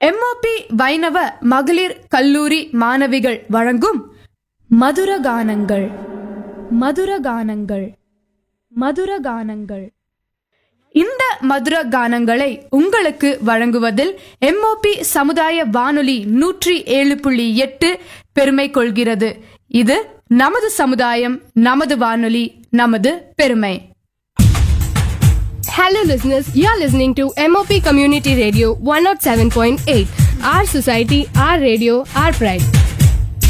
MOP வைணவ மகளிர் கல்லூரி மாணவிகள் வழங்கும் மதுரகானங்கள் மதுரகானங்கள் மதுரகானங்கள் இந்த மதுர கானங்களை உங்களுக்கு வழங்குவதில் எம்ஓபி சமுதாய வானொலி நூற்றி ஏழு புள்ளி எட்டு பெருமை கொள்கிறது இது நமது சமுதாயம் நமது வானொலி நமது பெருமை Hello, listeners. You are listening to MOP Community Radio 107.8. Our society, our radio, our pride.